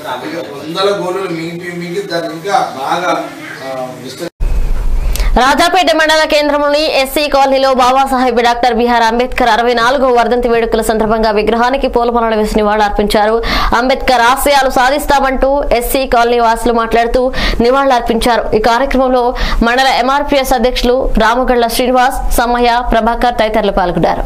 ఇక వందల గోళీలు మింగి మింగి దాన్ని ఇంకా బాగా ఆ, విస్తరి రాజాపేట మండల కేంద్రంలోని ఎస్సీ కాలనీలో బాబాసాహెబ్ డాక్టర్ బిఆర్ అంబేద్కర్ అరవై నాలుగో వర్ధంతి వేడుకల సందర్భంగా విగ్రహానికి పూలమాలలు వేసి నివాళులర్పించారు అంబేద్కర్ ఆశయాలు సాధిస్తామంటూ ఎస్సీ కాలనీ వాసులు మాట్లాడుతూ నివాళులర్పించారు ఈ కార్యక్రమంలో మండల ఎంఆర్పీఎస్ అధ్యక్షులు రామగళ్ల శ్రీనివాస్ సమ్మయ్య ప్రభాకర్ తదితరులు పాల్గొన్నారు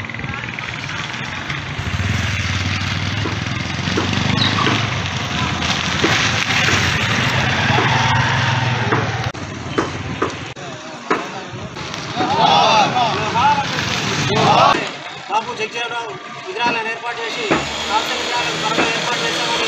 బాబు జగ్జీవరావు విగ్రహాలను ఏర్పాటు చేసి రాష్ట్ర విగ్రహాలను త్వరగా ఏర్పాటు చేస్తామని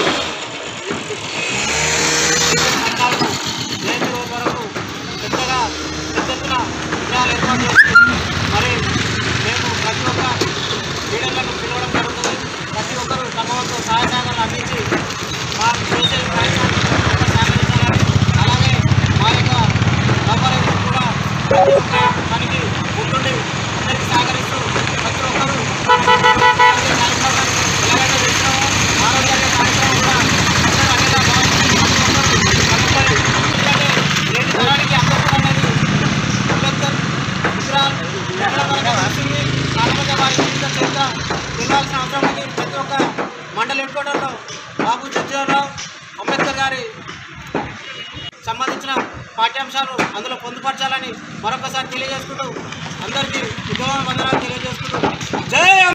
పద్నాలుగు జయంతి రోజు వరకు పెద్దగా పెద్ద ఎత్తున విగ్రహాలు ఏర్పాటు చేసి మరి మేము ప్రతి ఒక్క లీడర్లను పిలవడం జరుగుతుంది ప్రతి ఒక్కరూ తమ వంతు సహాయ సహకారాలు అందించి మా చేసే ప్రయత్నాన్ని సహకరించాలని అలాగే మా యొక్క వ్యాపారం కూడా ప్రతి ఒక్క పనికి ముందుండి అందరికీ సహకరిస్తూ ప్రతి ఒక్కరూ ఆరోగ్య కార్యక్రమాలు ఎలాగైతే చేస్తున్నామో ఆరోగ్య కార్యక్రమం కూడా అందరూ అనేలా భావించి ప్రతి ఒక్కరూ కలుపుకొని ఎందుకంటే నేటి తరానికి అంబేద్కర్ అనేది అంబేద్కర్ విగ్రహాలు ఎక్కడ మనకు వచ్చింది కాకపోతే వారి జీవిత చరిత్ర తెలియాల్సిన అవసరం ఉంది ప్రతి ఒక్క మండలి హెడ్ క్వార్టర్లో బాబు జగ్జీవనరావు అంబేద్కర్ గారి సంబంధించిన పాఠ్యాంశాలు అందులో పొందుపరచాలని మరొకసారి తెలియజేసుకుంటూ అందరికీ ఉద్యోగ వందనాలు తెలియజేసుకుంటూ జై